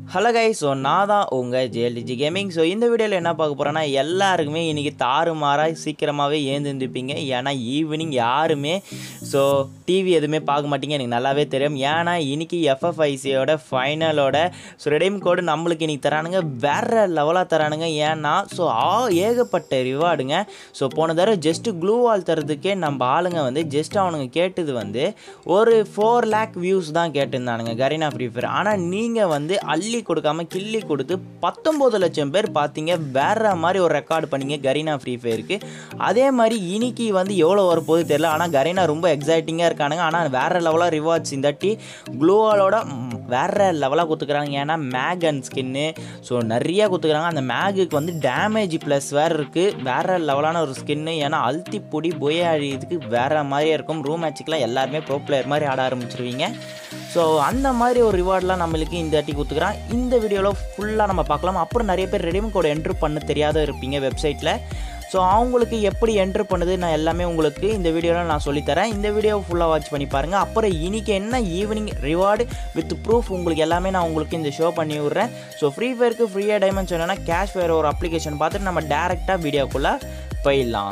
hello guy so நான் தான் உங்கள் ஜேஎல்டிஜி கேமிங் ஸோ இந்த வீடியோவில் என்ன பார்க்க போகிறேன்னா எல்லாருக்குமே இன்றைக்கி தாறுமாறாக சீக்கிரமாகவே ஏந்திருந்துப்பீங்க ஏன்னா ஈவினிங் யாருமே ஸோ டிவி எதுவுமே பார்க்க மாட்டீங்க எனக்கு நல்லாவே தெரியும் ஏன்னா இன்றைக்கி எஃப்எஃப்ஐசியோட ஃபைனலோட ஸோ ரெடீம் கோடு நம்மளுக்கு இன்றைக்கி தரானுங்க வேறு லெவலாக தரானுங்க ஏன்னா ஸோ ஆ ஏகப்பட்ட ரிவார்டுங்க ஸோ போன தடவை ஜஸ்ட்டு க்ளூ வால் தரதுக்கே நம்ம ஆளுங்க வந்து ஜஸ்ட் அவனுங்க கேட்டது வந்து ஒரு ஃபோர் லேக் வியூஸ் தான் கேட்டிருந்தானுங்க கரீனா ஃப்ரீ ஃபயர் ஆனால் நீங்கள் வந்து அள்ளி கொடுக்காம கிள்ளி கொடுத்து பத்தொம்போது லட்சம் பேர் பார்த்தீங்க வேற மாதிரி ஒரு ரெக்கார்டு பண்ணீங்க கரீனா ஃப்ரீ ஃபயருக்கு அதே மாதிரி இன்னைக்கு வந்து எவ்வளோ வரப்போகுது தெரியல ஆனால் கரீனா ரொம்ப எக்ஸைட்டிங்காக இருக்கானுங்க ஆனால் வேற லெவலாக ரிவார்ட்ஸ் இந்த டி க்ளூவாலோட வேற லெவலாக கொடுத்துக்கிறாங்க ஏன்னா மேகன் ஸ்கின்னு ஸோ நிறைய கொடுத்துக்கிறாங்க அந்த மேகுக்கு வந்து டேமேஜ் ப்ளஸ் வேறு இருக்குது வேற லெவலான ஒரு ஸ்கின்னு ஏன்னா அழுத்தி பொடி பொய் அழியதுக்கு வேற மாதிரியே இருக்கும் ரூம் மேட்சுக்கெலாம் எல்லாருமே ப்ரோ பிளேயர் மாதிரி ஆட ஆரம்பிச்சிருவீங்க ஸோ அந்த மாதிரி ஒரு ரிவார்ட்லாம் நம்மளுக்கு இந்த வாட்டி கொடுத்துக்கிறான் இந்த வீடியோவில் ஃபுல்லாக நம்ம பார்க்கலாம் அப்புறம் நிறைய பேர் ரெடிமேட் கோட் என்ட்ரு பண்ண தெரியாத இருப்பீங்க வெப்சைட்டில் ஸோ அவங்களுக்கு எப்படி என்ட்ரு பண்ணுது நான் எல்லாமே உங்களுக்கு இந்த வீடியோவில் நான் சொல்லித்தரேன் இந்த வீடியோ ஃபுல்லாக வாட்ச் பண்ணி பாருங்கள் அப்புறம் இன்றைக்கி என்ன ஈவினிங் ரிவார்டு வித் ப்ரூஃப் உங்களுக்கு எல்லாமே நான் உங்களுக்கு இந்த ஷோ பண்ணி விட்றேன் ஸோ ஃப்ரீ ஃபயருக்கு ஃப்ரீயாக டைமண்ட்ஸ் வேணும்னா கேஷ் ஃபயர் ஒரு அப்ளிகேஷன் பார்த்துட்டு நம்ம டேரெக்டாக வீடியோக்குள்ளே போயிடலாம்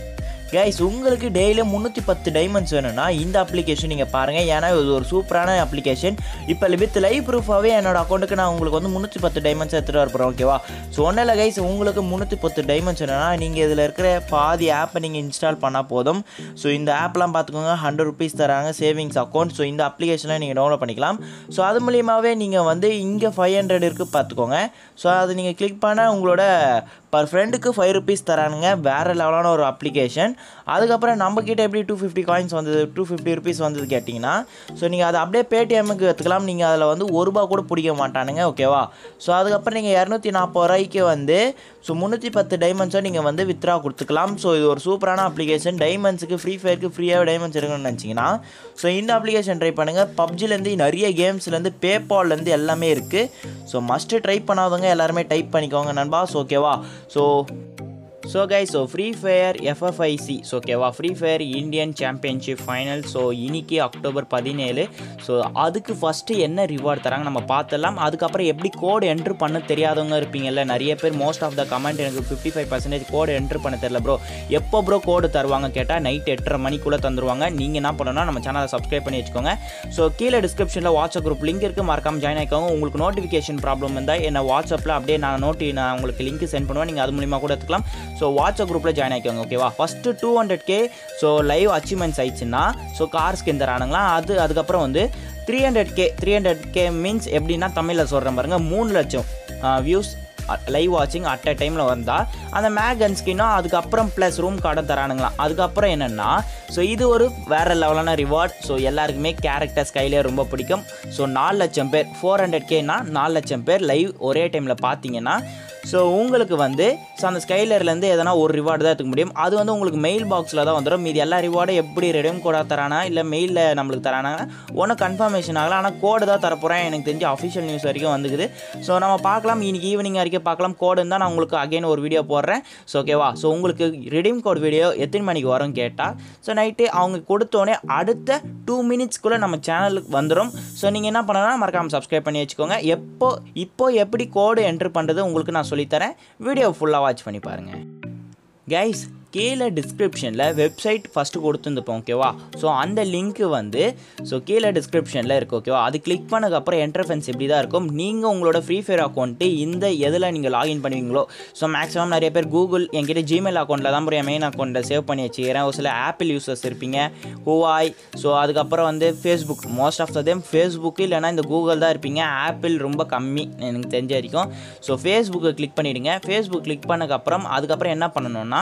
கைஸ் உங்களுக்கு டெய்லியும் முந்நூற்றி பத்து டைமண்ட்ஸ் வேணும்னா இந்த அப்ளிகேஷன் நீங்கள் பாருங்கள் ஏன்னா இது ஒரு சூப்பரான அப்ளிகேஷன் இப்போ வித் லைவ் ப்ரூஃபாகவே என்னோட அக்கௌண்ட்டுக்கு நான் உங்களுக்கு வந்து முந்நூற்றி பத்து டைமண்ட்ஸ் எடுத்துகிட்டு வரப்போகிறேன் ஓகேவா ஸோ ஒன்றும் இல்லை கைஸ் உங்களுக்கு முந்நூற்றி பத்து டைமண்ட்ஸ் வேணும்னா நீங்கள் இதில் இருக்கிற பாதி ஆப்பை நீங்கள் இன்ஸ்டால் பண்ணால் போதும் ஸோ இந்த ஆப்லாம் பார்த்துக்கோங்க ஹண்ட்ரட் ருபீஸ் தராங்க சேவிங்ஸ் அக்கௌண்ட் ஸோ இந்த அப்ளிகேஷனில் நீங்கள் டவுன்லோட் பண்ணிக்கலாம் ஸோ அது மூலியமாகவே நீங்கள் வந்து இங்கே ஃபைவ் ஹண்ட்ரட் இருக்குது பார்த்துக்கோங்க ஸோ அது நீங்கள் கிளிக் பண்ண உங்களோட பர் ஃப்ரெண்டுக்கு ஃபைவ் ருபீஸ் தரானுங்க வேறு லெவலான ஒரு அப்ளிகேஷன் அதுக்கப்புறம் நம்மக்கிட்ட எப்படி டூ ஃபிஃப்டி காயின்ஸ் வந்தது டூ ஃபிஃப்டி ருபீஸ் வந்தது கேட்டிங்கன்னா ஸோ நீங்கள் அதை அப்படியே பேடிஎம்முக்கு எடுத்துக்கலாம் நீங்கள் அதில் வந்து ஒரு ரூபா கூட பிடிக்க மாட்டானுங்க ஓகேவா ஸோ அதுக்கப்புறம் நீங்கள் இரநூத்தி நாற்பது ரூபாய்க்கு வந்து ஸோ முந்நூற்றி பத்து டைமண்ட்ஸை நீங்கள் வந்து வித்ரா கொடுத்துக்கலாம் ஸோ இது ஒரு சூப்பரான அப்ளிகேஷன் டைமண்ட்ஸுக்கு ஃப்ரீ ஃபயருக்கு ஃப்ரீயாக டைமண்ட்ஸ் இருக்குன்னு நினச்சிங்கன்னா ஸோ இந்த அப்ளிகேஷன் ட்ரை பண்ணுங்கள் பப்ஜிலேருந்து நிறைய கேம்ஸ்லேருந்து பேபால்லேருந்து எல்லாமே இருக்குது ஸோ மஸ்ட்டு ட்ரை பண்ணாதவங்க எல்லாருமே டைப் பண்ணிக்கோங்க நண்பாஸ் ஓகேவா so so guy so free fire FFIC so ஓகேவா free fire Indian championship final so இன்னைக்கு அக்டோபர் பதினேழு ஸோ அதுக்கு ஃபஸ்ட்டு என்ன ரிவார்ட் தராங்க நம்ம பார்த்துடலாம் அதுக்கப்புறம் எப்படி கோடு என்ட்ரு பண்ண தெரியாதவங்க இருப்பீங்கல்ல நிறைய பேர் மோஸ்ட் ஆஃப் த கமெண்ட் எனக்கு fifty five percentage code enter பண்ண தெரில ப்ரோ எப்போ ப்ரோ கோடு தருவாங்க கேட்டால் நைட் எட்டரை மணிக்குள்ளே தந்துருவாங்க நீங்கள் என்ன பண்ணணும்னா நம்ம சேனலை சப்ஸ்கிரைப் பண்ணி வச்சுக்கோங்க ஸோ கீழே டிஸ்கிரிப்ஷனில் வாட்ஸ்அப் குரூப் லிங்க் இருக்குது மறக்காம ஜாயின் ஆகிக்கோங்க உங்களுக்கு நோட்டிஃபிகேஷன் ப்ராப்ளம் இருந்தால் என்ன வாட்ஸ்அப்பில் அப்படியே நான் நோட்டி நான் உங்களுக்கு லிங்க் சென்ட் பண்ணுவேன் நீங்கள் அது மூலிமா கூட எடுத்துக்கலாம் ஸோ வாட்ஸ்அப் குரூப்பில் ஜாயின் ஆகிக்கோங்க ஓகேவா first two hundred K so live achievements ஆயிடுச்சுன்னா ஸோ கார் ஸ்கின் தரானுங்களா அது அதுக்கப்புறம் வந்து three hundred K three hundred K means எப்படின்னா தமிழில் சொல்கிறேன் பாருங்கள் மூணு லட்சம் வியூஸ் லைவ் வாட்சிங் அட் அ டைமில் வந்தால் அந்த மேகன் ஸ்கின்னும் அதுக்கப்புறம் ப்ளஸ் ரூம் கார்டும் தரானுங்களாம் அதுக்கப்புறம் என்னென்னா ஸோ இது ஒரு வேறு லெவலான ரிவார்ட் ஸோ எல்லாருக்குமே கேரக்டர் ஸ்கைலே ரொம்ப பிடிக்கும் ஸோ நாலு லட்சம் பேர் ஃபோர் ஹண்ட்ரட் கேனா நாலு லட்சம் பேர் லைவ் ஒரே டைமில் பார்த்தீங்கன்னா ஸோ உங்களுக்கு வந்து ஸோ அந்த ஸ்கைலர்லேருந்து எதனா ஒரு ரிவார்டு தான் எடுத்துக்க முடியும் அது வந்து உங்களுக்கு மெயில் பாக்ஸில் தான் வந்துடும் மீதி எல்லா ரிவார்டும் எப்படி ரெடியம் கோடாக தரானா இல்லை மெயிலில் நம்மளுக்கு தரானா ஒன்றும் கன்ஃபர்மேஷன் ஆகலாம் ஆனால் கோடு தான் தரப்போகிறேன் எனக்கு தெரிஞ்சு அஃபிஷியல் நியூஸ் வரைக்கும் வந்துக்குது ஸோ நம்ம பார்க்கலாம் இன்னைக்கு ஈவினிங் வரைக்கும் பார்க்கலாம் கோடு தான் நான் உங்களுக்கு அகைன் ஒரு வீடியோ போடுறேன் ஸோ ஓகேவா ஸோ உங்களுக்கு ரிடீம் கோட் வீடியோ எத்தனை மணிக்கு வரும் கேட்டால் ஸோ நைட்டு அவங்க கொடுத்தோடனே அடுத்த டூ மினிட்ஸ்க்குள்ளே நம்ம சேனலுக்கு வந்துடும் ஸோ நீங்கள் என்ன பண்ணலாம் மறக்காமல் சப்ஸ்கிரைப் பண்ணி வச்சுக்கோங்க எப்போ இப்போ எப்படி கோடு என்ட்ரு பண்ணுறது உங்களுக்கு நான் சொல்லித்தரேன் வீடியோ ஃபுல்லாக வாட்ச் பண்ணி பாருங்கள் கைஸ் கீழே டிஸ்கிரிப்ஷனில் வெப்சைட் ஃபஸ்ட்டு கொடுத்துருந்துப்போம் ஓகேவா ஸோ அந்த லிங்க்கு வந்து ஸோ கீழே டிஸ்கிரிப்ஷனில் இருக்குது ஓகேவா அது கிளிக் பண்ணதுக்கப்புறம் என்டர்ஃபென்ஸ் இப்படி தான் இருக்கும் நீங்கள் உங்களோட ஃப்ரீ ஃபயர் அக்கௌண்ட்டு இந்த எதில் நீங்கள் லாகின் பண்ணுவீங்களோ ஸோ மேக்ஸிமம் நிறைய பேர் கூகுள் என்கிட்ட ஜிமெயில் அக்கௌண்ட்டில் தான் என் மெயின் அக்கௌண்ட்டில் சேவ் பண்ணி வச்சுக்கிறேன் ஒரு சில ஆப்பிள் யூசர்ஸ் இருப்பீங்க ஹுவாய் ஸோ அதுக்கப்புறம் வந்து Facebook most of the them Facebook இல்லைனா இந்த கூகுள் தான் இருப்பீங்க ஆப்பிள் ரொம்ப கம்மி எனக்கு தெரிஞ்ச வரைக்கும் ஸோ ஃபேஸ்புக்கை கிளிக் பண்ணிவிடுங்க ஃபேஸ்புக் கிளிக் பண்ணதுக்கப்புறம் அதுக்கப்புறம் என்ன பண்ணணும்னா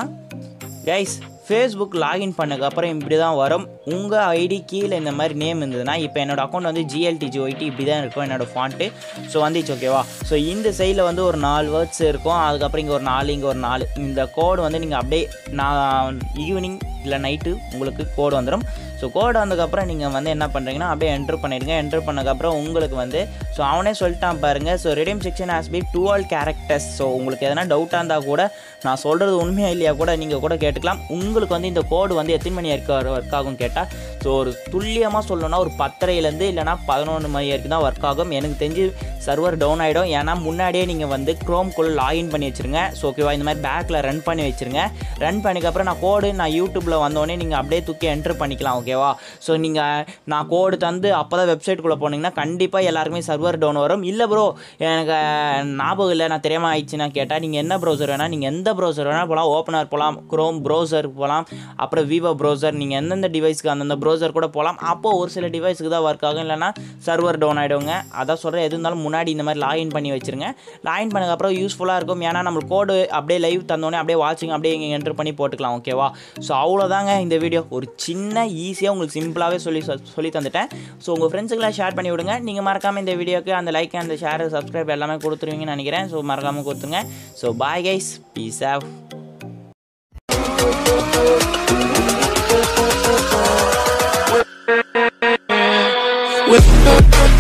கைஸ் ஃபேஸ்புக் லாகின் பண்ணதுக்கப்புறம் இப்படி தான் வரும் உங்கள் ஐடி கீழே இந்த மாதிரி நேம் இருந்ததுன்னா இப்போ என்னோடய அக்கௌண்ட் வந்து ஜிஎல்டிஜி ஒய்டி இப்படி தான் இருக்கும் என்னோடய ஃபாண்ட்டு ஸோ வந்துச்சு ஓகேவா ஸோ இந்த சைடில் வந்து ஒரு நாலு வேர்ட்ஸ் இருக்கும் அதுக்கப்புறம் இங்கே ஒரு நாலு இங்கே ஒரு நாலு இந்த கோடு வந்து நீங்கள் அப்படியே நான் ஈவினிங் இல்லை நைட்டு உங்களுக்கு கோடு வந்துடும் ஸோ கோடு வந்ததுக்கப்புறம் நீங்கள் வந்து என்ன பண்ணுறீங்கன்னா அப்படியே என்ட்ரு பண்ணிடுங்க என்ட்ரு பண்ணதுக்கப்புறம் உங்களுக்கு வந்து ஸோ அவனே சொல்லிட்டான் பாருங்கள் so redeem section has B twelve characters so உங்களுக்கு எதனா டவுட்டாக இருந்தால் கூட நான் சொல்கிறது உண்மையாக இல்லையா கூட நீங்கள் கூட கேட்டுக்கலாம் உங்களுக்கு வந்து இந்த கோடு வந்து எத்தனை மணி ஒர்க் ஒர்க் ஆகும் கேட்டால் ஸோ ஒரு துல்லியமாக சொல்லணும்னா ஒரு பத்தரைலேருந்து இல்லைனா பதினொன்று மணி வரைக்கும் தான் ஒர்க் ஆகும் எனக்கு தெரிஞ்சு சர்வர் டவுன் ஆகிடும் ஏன்னா முன்னாடியே நீங்கள் வந்து க்ரோம்குள்ளே லாகின் பண்ணி வச்சுருங்க ஸோ ஓகேவா இந்த மாதிரி பேக்கில் ரன் பண்ணி வச்சுருங்க ரன் பண்ணிக்கப்புறம் நான் கோடு நான் யூடியூப்பில் வந்தோடனே நீங்கள் அப்படியே தூக்கி என்ட்ரு பண்ணிக்கலாம் ஓகேவா ஸோ நீங்கள் நான் கோடு தந்து அப்போ தான் வெப்சைட்டுக்குள்ளே போனீங்கன்னா கண்டிப்பாக எல்லாருக்குமே சர்வர் டவுன் வரும் இல்லை ப்ரோ எனக்கு ஞாபகம் இல்லை நான் தெரியாமல் ஆயிடுச்சுன்னா கேட்டால் நீங்கள் என்ன ப்ரௌசர் வேணால் நீங்கள் எந்த ப்ரௌசர் வேணால் போகலாம் ஓப்பனர் போகலாம் க்ரோம் ப்ரௌசர் போகலாம் அப்புறம் விவோ ப்ரௌசர் நீங்கள் எந்தெந்த டிவைஸ்க்கு அந்தந்த ப்ரௌசர் கூட போகலாம் அப்போது ஒரு சில டிவைஸுக்கு தான் ஒர்க் ஆகும் இல்லைனா சர்வர் டவுன் ஆகிடுங்க அதான் சொல்கிறேன் எது இருந்தாலும் முன்னாடி இந்த மாதிரி லாகின் பண்ணி வச்சுருங்க லாகின் பண்ணதுக்கப்புறம் யூஸ்ஃபுல்லாக இருக்கும் ஏன்னா நம்மளுக்கு கோடு அப்படியே லைவ் தந்தோடனே அப்படியே வாட்சிங் அப்படியே இங்கே என்ட்ரு பண்ணி போட்டுக்கலாம் ஓகேவா ஸோ அவ்வளோதாங்க இந்த வீடியோ ஒரு சின்ன ஈஸியாக உங்களுக்கு சிம்பிளாகவே சொல்லி சொல்லி தந்துட்டேன் ஸோ உங்கள் ஃப்ரெண்ட்ஸுக்கெல்லாம் ஷேர் பண்ணி விடுங்க நீங்கள் மறக்காமல் இந்த வீடியோக்கு அந்த லைக் அந்த ஷேர் சப்ஸ்கிரைப் எல்லாமே கொடுத்துருவீங்கன்னு நினைக்கிறேன் ஸோ மறக்காமல் கொடுத்துருங்க so bye guys peace off with